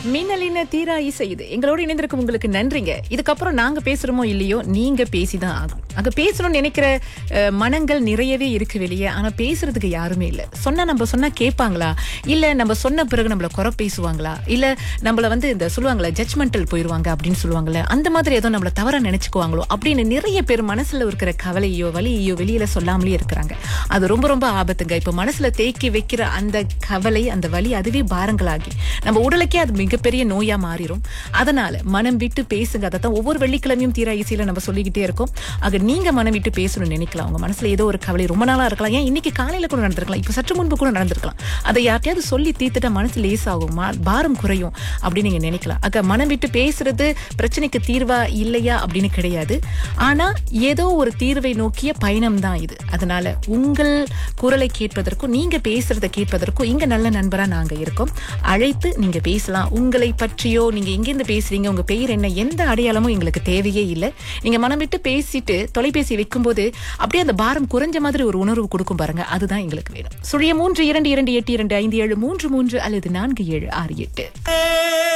மின்னலின தீரா இசை இது எங்களோட இணைந்திருக்கும் உங்களுக்கு நன்றிங்க இதுக்கப்புறம் நாங்க பேசுறோமோ இல்லையோ நீங்க பேசிதான் ஆகும் அங்க பேசணும்னு நினைக்கிற அஹ், மனங்கள் நிறையவே இருக்கு வெளியே ஆனா பேசுறதுக்கு யாருமே இல்ல சொன்னா நம்ம சொன்னா கேட்பாங்களா இல்ல நம்ம சொன்ன பிறகு நம்மள குறை பேசுவாங்களா இல்ல நம்மள வந்து இந்த சொல்லுவாங்களா ஜட்மெண்டல் போயிருவாங்க அப்படின்னு சொல்லுவாங்கல்ல அந்த மாதிரி ஏதோ நம்மள தவறா நினைச்சுக்குவாங்களோ அப்படின்னு நிறைய பேர் மனசுல இருக்கிற கவலையோ வலியோ வெளியில சொல்லாமலே இருக்கிறாங்க அது ரொம்ப ரொம்ப ஆபத்துங்க இப்ப மனசுல தேக்கி வைக்கிற அந்த கவலை அந்த வலி அதுவே பாரங்களாகி நம்ம உடலுக்கே அது மிகப்பெரிய நோயா மாறிடும் அதனால மனம் விட்டு பேசுங்க அதை தான் ஒவ்வொரு வெள்ளிக்கிழமையும் தீரா இசையில நம்ம சொல்லிக்கிட்டே இருக்கோம் ஆக நீங்க மனம் விட்டு பேசணும்னு நினைக்கலாம் உங்க மனசுல ஏதோ ஒரு கவலை ரொம்ப நாளா இருக்கலாம் ஏன் இன்னைக்கு காலையில கூட நடந்திருக்கலாம் இப்ப சற்று முன்பு கூட நடந்திருக்கலாம் அதை யார்ட்டையாவது சொல்லி தீர்த்துட்டா மனசு லேசாகும் மா- பாரம் குறையும் அப்படின்னு நீங்க நினைக்கலாம் ஆக மனம் விட்டு பேசுறது பிரச்சனைக்கு தீர்வா இல்லையா அப்படின்னு கிடையாது ஆனா ஏதோ ஒரு தீர்வை நோக்கிய பயணம் தான் இது அதனால உங்கள் குரலை கேட்பதற்கும் நீங்க பேசுறத கேட்பதற்கும் இங்க நல்ல நண்பரா நாங்க இருக்கோம் அழைத்து நீங்க பேசலாம் உங்களை பற்றியோ நீங்க எங்கிருந்து பேசுறீங்க உங்க பெயர் என்ன எந்த அடையாளமும் எங்களுக்கு தேவையே இல்லை நீங்க மனம் விட்டு பேசிட்டு தொலைபேசி வைக்கும்போது அப்படியே அந்த பாரம் குறைஞ்ச மாதிரி ஒரு உணர்வு கொடுக்கும் பாருங்க அதுதான் எங்களுக்கு வேணும் சுழிய மூன்று இரண்டு இரண்டு எட்டு இரண்டு ஐந்து ஏழு மூன்று மூன்று அல்லது நான்கு ஏழு ஆறு எட்டு